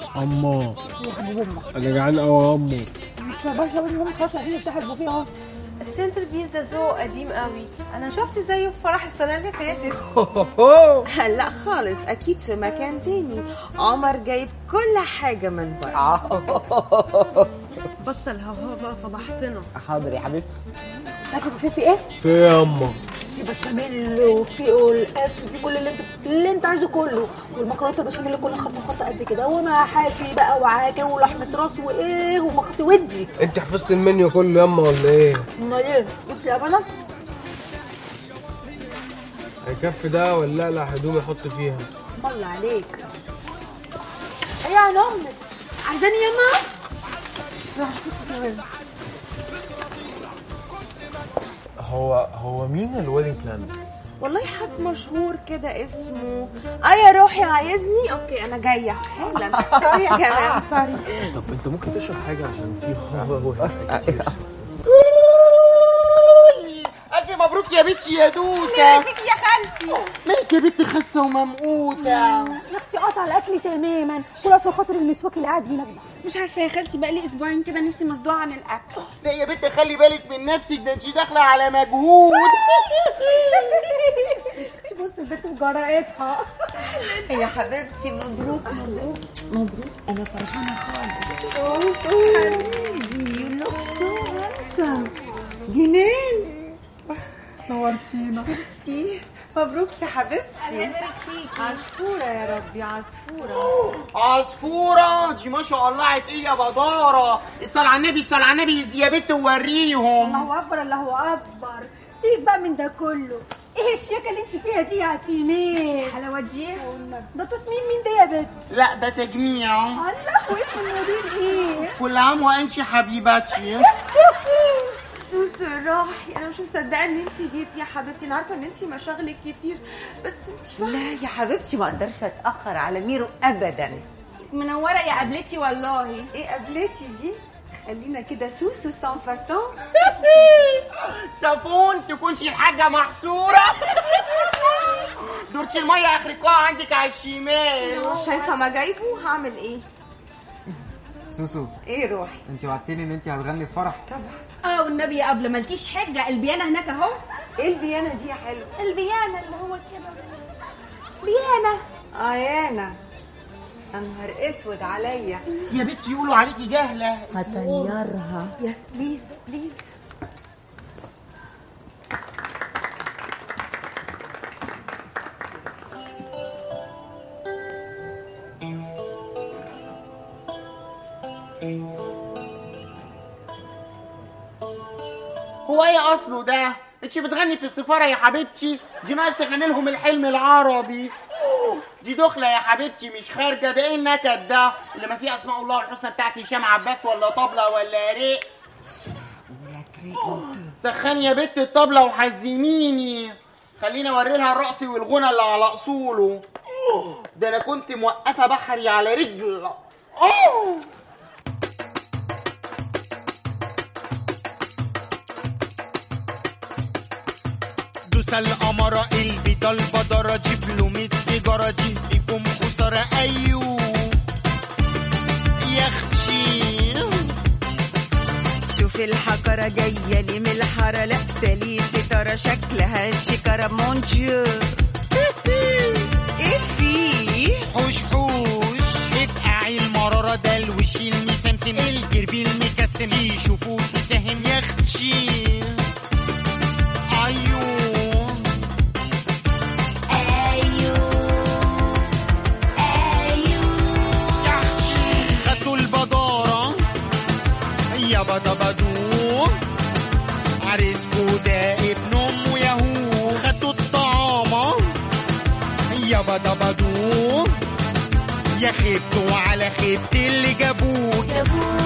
اما يخرب امك انا جعان قوي يا امه مش باشا باشا خلاص عايزين نفتح البوفيه اهو السنتر بيس ده ذوق قديم قوي انا شفت زيه في فرح السنه اللي فاتت لا خالص اكيد في مكان تاني عمر جايب كل حاجه من بره بطل هوا بقى فضحتنا حاضر يا حبيبتي لكن البوفيه في ايه؟ في إيه يا اما في بشاميل وفي قلقاس وفي كل اللي انت اللي انت عايزه كله والمكرونه البشاميل كل خطه خطه قد كده ومحاشي بقى وعاكه ولحمه راس وايه ومخصي ودي انت حفظت المنيو كله ياما ولا ايه امال ايه؟ جبت لبنه؟ هيكفي ده ولا لا هدوم يحط فيها اسم الله عليك ايه يا امك عايزاني ياما؟ لا شوفي هو هو مين الويدنج بلان والله حد مشهور كده اسمه اه يا روحي عايزني اوكي انا جايه حالا سوري يا جماعه سوري طب انت ممكن تشرب حاجه عشان في هو هو كتير ألف مبروك يا بنتي يا دوسة مالك يا خالتي مالك يا بنت خاسة وممقوتة يا اختي قطع الاكل تماما كل عشان خاطر المسواك اللي قاعد هناك ده مش عارفه يا خالتي بقى لي اسبوعين كده نفسي مصدوعه عن الاكل لا يا بنت خلي بالك من نفسك ده انت داخلة على مجهود بص البنت بجرأتها يا حبيبتي مبروك مبروك مبروك انا فرحانه خالص سو سو حبيبي يو لوك سو هانسم جنان نورتينا ميرسي مبروك يا حبيبتي عصفورة يا ربي عصفورة عصفورة دي ما شاء الله عتقية يا بدارة الصلاة على النبي الصلاة على النبي يا بنت ووريهم الله اكبر الله اكبر سيبك بقى من ده كله ايه الشياكه اللي انت فيها دي يا تيمين الحلاوه دي ده تصميم مين ده يا بنت لا ده تجميع الله واسم المدير ايه كل عام وانت حبيبتي سوسو روحي انا مش مصدقه ان انت جيتي يا حبيبتي انا عارفه ان انت مشاغلك كتير بس انت لا يا حبيبتي ما اقدرش اتاخر على ميرو ابدا منوره يا قبلتي والله ايه قبلتي دي خلينا كده سوسو سان فاسون سافون تكونش الحاجة محصورة دورتي المية اخر القاعة عندك على الشمال شايفه ما جايبه هعمل ايه سوسو ايه روحي انت وعدتيني ان انت هتغني في فرح طبعا اه والنبي يا قبل مالكيش حجه البيانه هناك اهو ايه البيانه دي يا حلو البيانه اللي هو كده بيانه ايانا يا نهار اسود عليا يا بنتي يقولوا عليكي جاهلة هطيرها يس بليز بليز هو ايه اصله ده؟ انت بتغني في السفارة يا حبيبتي؟ دي ناقص تغني لهم الحلم العربي دي دخلة يا حبيبتي مش خارجة ده ايه النكد ده؟ اللي ما فيه اسماء الله الحسنى بتاعت هشام عباس ولا طبلة ولا ريق سخني يا بت الطبلة وحزميني خليني اوري لها الرقص والغنى اللي على اصوله ده انا كنت موقفة بحري على رجل أوه. دوس القمرة البيضة البدرة جيب له 100 تجارة دي فيكم خسارة أيوه يا اختي شوف الحقرة جاية لي من الحارة لابسة لي ستارة شكلها شكرة مون ديو ايه في حوش حوش اتقعي المرارة ده الوش المسمسم الجربي المكسم يشوفوا تساهم يا اختي ايوه يا اختي خدوا البدارة يا بدا بدو عريسكو ده ابن امه يهو خدوا الطعامة يا بدا بدو يا خيبتوا على خيبت اللي جابوه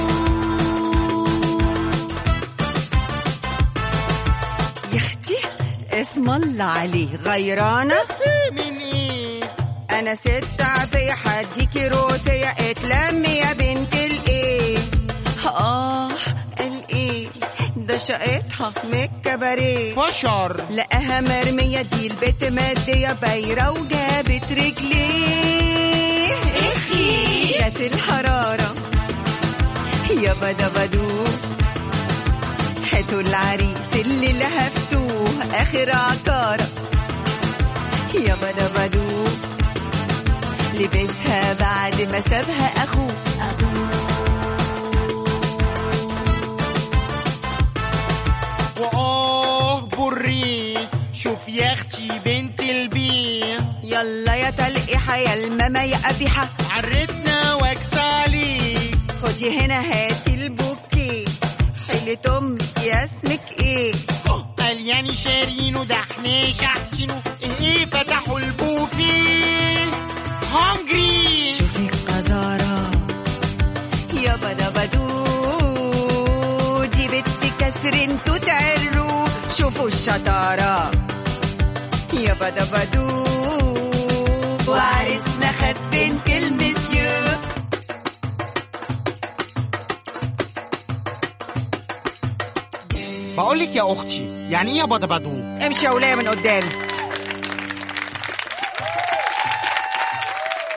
يا اختي اسم الله عليه غيرانة من ايه انا ست عافية حديكي روسية اتلمي يا بنت الايه اه الايه ده شقتها من الكباريه فشر لقاها مرمية دي البت مادية بايرة وجابت رجليه اخي جت درجات الحرارة يا بدا بدو هاتوا العريس اللي لهفتوه آخر عكارة يا بدا بدو لبسها بعد ما سابها أخوه وآه بري شوف يا اختي بنت البيه يلا يا تلقيحة يا الماما يا قبيحة عرتنا واكس عليك خدي هنا هاتي البوكيه حيلة أمك يا اسمك ايه قال يعني شارينه ده احنا شاحتينه ايه فتحوا البوفيه هونجري شوفي القذارة يا بدا بدو دي بنت كسر انتو تعروا شوفوا الشطارة يا بدا بدو وعرسنا خد بنت المسيو بقول لك يا اختي يعني ايه يا بدبدو امشي يا ولاية من قدامي